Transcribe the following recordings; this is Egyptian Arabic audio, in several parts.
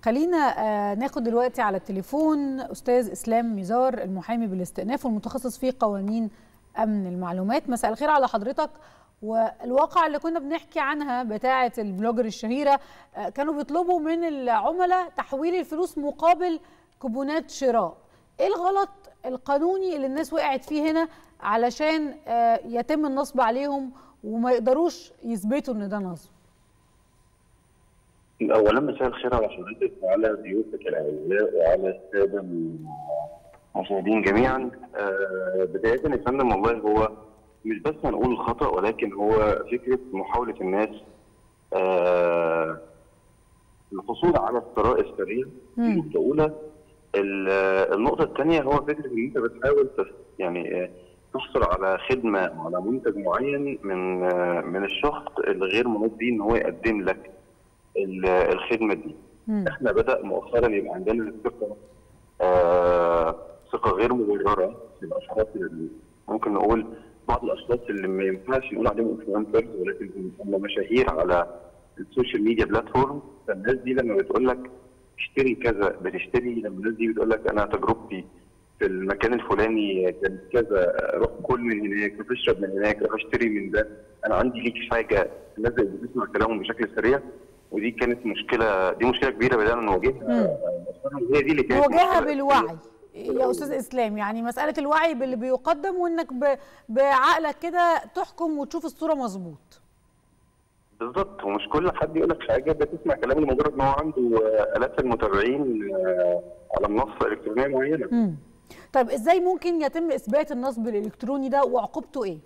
خلينا آه، ناخد دلوقتي على التليفون استاذ اسلام ميزار المحامي بالاستئناف والمتخصص في قوانين امن المعلومات مساء الخير على حضرتك والواقع اللي كنا بنحكي عنها بتاعه البلوجر الشهيره آه، كانوا بيطلبوا من العملاء تحويل الفلوس مقابل كوبونات شراء ايه الغلط القانوني اللي الناس وقعت فيه هنا علشان آه، يتم النصب عليهم وما يقدروش يثبتوا ان ده نصب اولا مساء الخير على حضرتك وعلى ضيوفك الاعزاء وعلى الساده المشاهدين جميعا آه بدايه يا فندم والله هو مش بس هنقول الخطا ولكن هو فكره محاوله الناس آه الحصول على الثراء السريع النقطه الاولى النقطه الثانيه هو فكره ان انت بتحاول يعني آه تحصل على خدمه او على منتج معين من آه من الشخص الغير منوط بيه ان هو يقدم لك الخدمه دي مم. احنا بدا مؤخرا يبقى عندنا ثقه آه ثقه غير مبرره في الاشخاص اللي ممكن نقول بعض الاشخاص اللي ما ينفعش نقول عليهم انفلونسرز ولكن هم مشاهير على السوشيال ميديا بلاتفورم فالناس دي لما بتقول لك اشتري كذا بتشتري لما الناس دي بتقول لك انا تجربتي في المكان الفلاني كانت كذا روح كل من هناك روح اشرب من هناك روح اشتري من ده انا عندي ليك حاجه الناس اللي بتسمع كلامهم بشكل سريع ودي كانت مشكله دي مشكله كبيره بدانا نواجهها هي دي اللي كانت نواجهها مشكلة بالوعي يا استاذ اسلام يعني مساله الوعي باللي بيقدم وانك ب- بعقلك كده تحكم وتشوف الصوره مظبوط بالظبط ومش كل حد يقول لك حاجه بتسمع كلام لمجرد ان هو عنده آه، الاف المتابعين آه، على منصه الكترونيه معينه مم. طيب ازاي ممكن يتم اثبات النصب الالكتروني ده وعقوبته ايه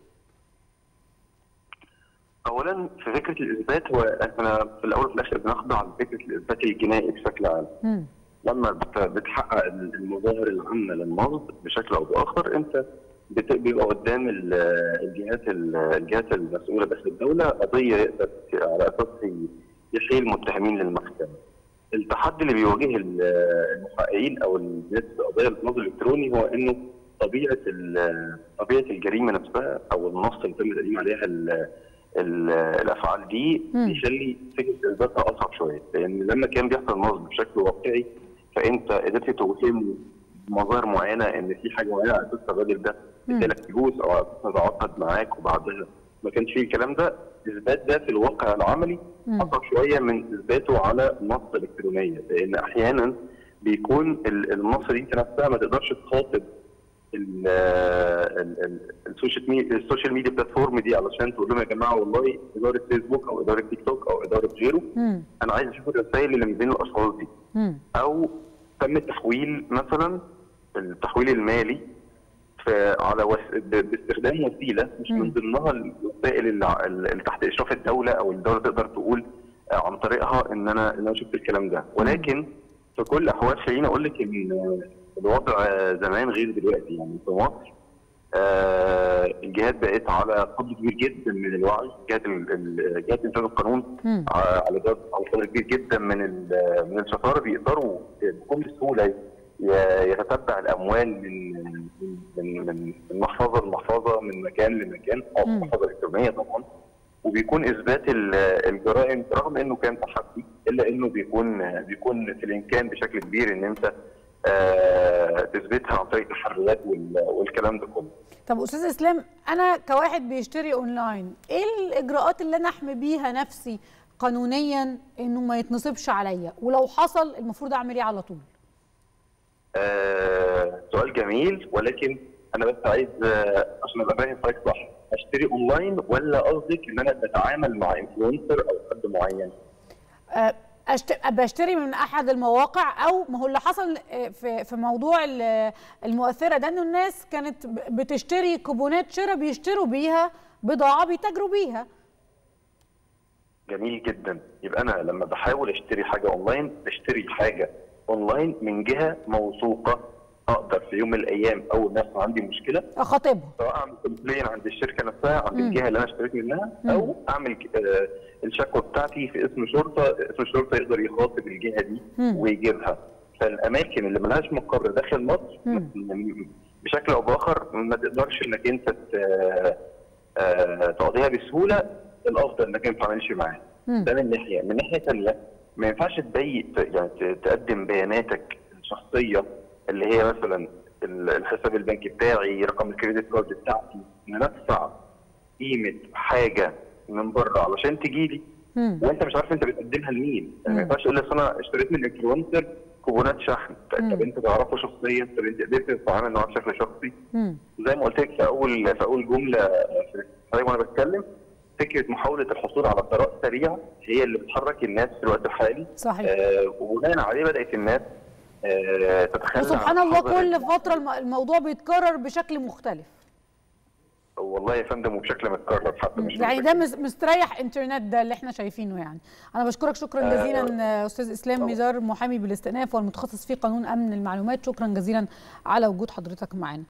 اولا في فكره الاثبات هو احنا في الاول وفي الاخر بنخضع لفكره الاثبات الجنائي بشكل عام مم. لما بت- بتحقق المظاهر العامه للنصب بشكل او باخر انت بت- بيبقى قدام ال- الجهات ال- الجهات المسؤوله داخل الدوله قضيه يقدر على اساسها يحيل المتهمين للمحكمه. التحدي اللي بيواجه ال- المحققين او الناس في قضايا النصب الالكتروني هو انه طبيعه ال- طبيعه الجريمه نفسها او النص اللي تم تقديم عليها ال- ال- الافعال دي مم. بيخلي فكره اثباتها اصعب شويه لان لما كان بيحصل نصب بشكل واقعي فانت قدرت توهم مظاهر معينه ان في حاجه معينه على اساس الراجل ده مم. ادالك فلوس او على اساس تعاقد معاك وبعدها ما كانش فيه الكلام ده اثبات ده في الواقع العملي مم. اصعب شويه من اثباته على نص الكترونيه لان احيانا بيكون ال- النص دي انت نفسها ما تقدرش تخاطب ال- ال- ال- السوشيال ميديا السوشيال ميديا بلاتفورم دي علشان تقول لهم يا جماعه والله اداره فيسبوك او اداره تيك توك او اداره غيره مم. انا عايز اشوف الرسائل اللي من بين الاشخاص دي مم. او تم التحويل مثلا التحويل المالي في على وس... ب- باستخدام وسيله مش مم. من ضمنها الوسائل اللي, اللي تحت اشراف الدوله او الدوله تقدر تقول آه، عن طريقها ان انا ان انا شفت الكلام ده ولكن في كل الاحوال خليني اقول لك ان آه، الوضع آه، زمان غير دلوقتي يعني في مصر آه، الجهات بقت على قدر كبير جدا من الوعي جهات ال- ال- جهات انتاج القانون مم. ع- على جد على قدر كبير جدا من ال- من الشطاره بيقدروا بكل سهوله ي- يتتبع الاموال من من من من محفظه لمحفظه من مكان لمكان او مم. محفظه الكترونيه طبعا وبيكون اثبات ال- الجرائم رغم انه كان تحدي الا انه بيكون بيكون في الامكان بشكل كبير ان انت آه، تثبتها عن طريق التحريات وال- والكلام ده كله. طب استاذ اسلام انا كواحد بيشتري اونلاين ايه الاجراءات اللي انا احمي بيها نفسي قانونيا انه ما يتنصبش عليا ولو حصل المفروض اعمل ايه على طول آه، سؤال جميل ولكن انا بس عايز آه، عشان ابقى فاهم حضرتك صح اشتري اونلاين ولا قصدك ان انا بتعامل مع انفلونسر او حد معين؟ آه، أشت... بشتري من احد المواقع او ما هو اللي حصل آه، في في موضوع ال- المؤثره ده انه الناس كانت ب- بتشتري كوبونات شراء بيشتروا بيها بضاعه بيتاجروا بيها جميل جدا يبقى انا لما بحاول اشتري حاجه اونلاين بشتري حاجه اونلاين من جهه موثوقه اقدر في يوم من الايام اول ما يحصل عندي مشكله اخاطبها سواء اعمل كومبلين عند الشركه نفسها عند مم. الجهه اللي انا اشتريت منها مم. او اعمل آه، الشكوى بتاعتي في اسم شرطه اسم الشرطه يقدر يخاطب الجهه دي مم. ويجيبها فالاماكن اللي ملهاش مقر داخل مصر مم. بشكل او باخر ما تقدرش انك انت ت- آه، تقضيها بسهوله الافضل انك انت ما تعملش معاها مم. ده من ناحيه من ناحيه ثانيه ما ينفعش تبيت يعني ت- تقدم بياناتك الشخصيه اللي هي مثلا ال- الحساب البنكي بتاعي رقم الكريدت كارد بتاعتي ان ادفع قيمه حاجه من بره علشان تجي لي مم. وانت مش عارف انت بتقدمها لمين يعني ما ينفعش تقول لي أصل انا اشتريت من انفلونسر كوبونات شحن مم. طب انت تعرفه شخصيا طب انت قدرت تتعامل معاه بشكل شخصي مم. زي ما قلت لك في اول في اول جمله في حضرتك وانا بتكلم فكره محاوله الحصول على ثراء سريع هي اللي بتحرك الناس في الوقت الحالي صحيح آه وبناء عليه بدات الناس آه تتخلى وسبحان عن الله حظر كل ال- فتره الم- الموضوع بيتكرر بشكل مختلف والله يا فندم وبشكل متكرر حتى مش يعني بشكل- ده مس- مستريح انترنت ده اللي احنا شايفينه يعني انا بشكرك شكرا آه، جزيلا آه، استاذ اسلام طبعا. ميزار محامي بالاستئناف والمتخصص في قانون امن المعلومات شكرا جزيلا على وجود حضرتك معنا